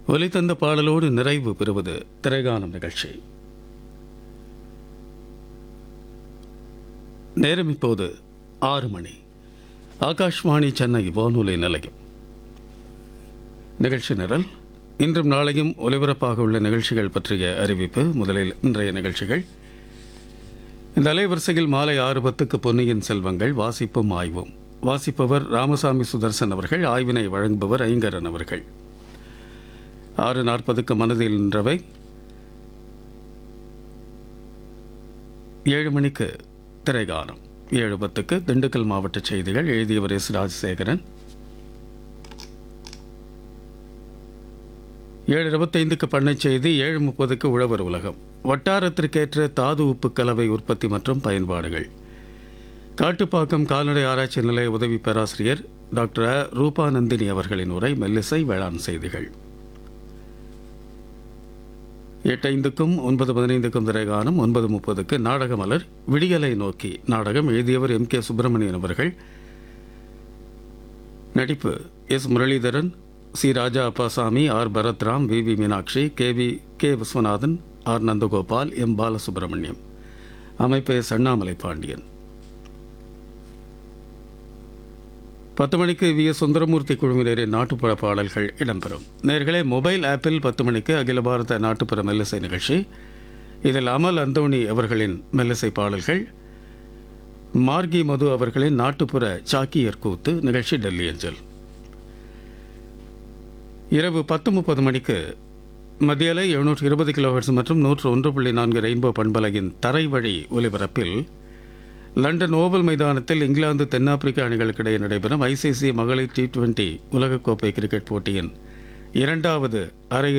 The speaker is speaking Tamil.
ஒலி தந்த பாடலோடு நிறைவு பெறுவது திரைகானம் நிகழ்ச்சி நேரம் இப்போது ஆறு மணி ஆகாஷ்வாணி சென்னை வானொலி நிலையம் நிகழ்ச்சி நிரல் இன்றும் நாளையும் ஒலிபரப்பாக உள்ள நிகழ்ச்சிகள் பற்றிய அறிவிப்பு முதலில் இன்றைய நிகழ்ச்சிகள் இந்த அலைவரிசையில் மாலை ஆறு பத்துக்கு பொன்னியின் செல்வங்கள் வாசிப்பும் ஆய்வும் வாசிப்பவர் ராமசாமி சுதர்சன் அவர்கள் ஆய்வினை வழங்குபவர் ஐங்கரன் அவர்கள் ஆறு நாற்பதுக்கு மனதில் நின்றவை ஏழு மணிக்கு திரைகானம் ஏழு பத்துக்கு திண்டுக்கல் மாவட்ட செய்திகள் எழுதியவர் எஸ் ராஜசேகரன் ஏழு இருபத்தைந்துக்கு பண்ணைச் செய்தி ஏழு முப்பதுக்கு உழவர் உலகம் வட்டாரத்திற்கேற்ற தாது உப்பு கலவை உற்பத்தி மற்றும் பயன்பாடுகள் காட்டுப்பாக்கம் கால்நடை ஆராய்ச்சி நிலைய உதவி பேராசிரியர் டாக்டர் அ. ரூபாநந்தினி அவர்களின் உரை மெல்லிசை வேளாண் செய்திகள் எட்டு ஐந்துக்கும் ஒன்பது பதினைந்துக்கும் திரைகானம் ஒன்பது முப்பதுக்கு நாடக மலர் விடியலை நோக்கி நாடகம் எழுதியவர் எம் கே சுப்பிரமணியன் அவர்கள் நடிப்பு S Muralidharan C Raja Appasamy R Bharathram V V Meenakshi K V K Viswanathan R Nandagopal M Balasubramaniam அமைப்பு எஸ் அண்ணாமலை பாண்டியன் பத்து மணிக்கு வி எஸ் சுந்தரமூர்த்தி குழுவினரின் நாட்டுப்புற பாடல்கள் இடம்பெறும் நேர்களே மொபைல் ஆப்பில் பத்து மணிக்கு அகில பாரத நாட்டுப்புற மெல்லிசை நிகழ்ச்சி இதில் அமல் அந்தோணி அவர்களின் மெல்லிசை பாடல்கள் மார்கி மது அவர்களின் நாட்டுப்புற சாக்கியர் கூத்து நிகழ்ச்சி டெல்லி அஞ்சல் இரவு பத்து முப்பது மணிக்கு மத்தியலை எழுநூற்று இருபது கிலோஹெர்ட்ஸ் மற்றும் நூற்று ஒன்று புள்ளி நான்கு ரெயின்போ பண்பலையின் தரை வழி ஒலிபரப்பில் லண்டன் ஓவல் மைதானத்தில் இங்கிலாந்து தென்னாப்பிரிக்க அணிகளுக்கு இடையே நடைபெறும் ஐசிசி மகளிர் டி டுவெண்டி உலகக்கோப்பை கிரிக்கெட் போட்டியின் இரண்டாவது அரை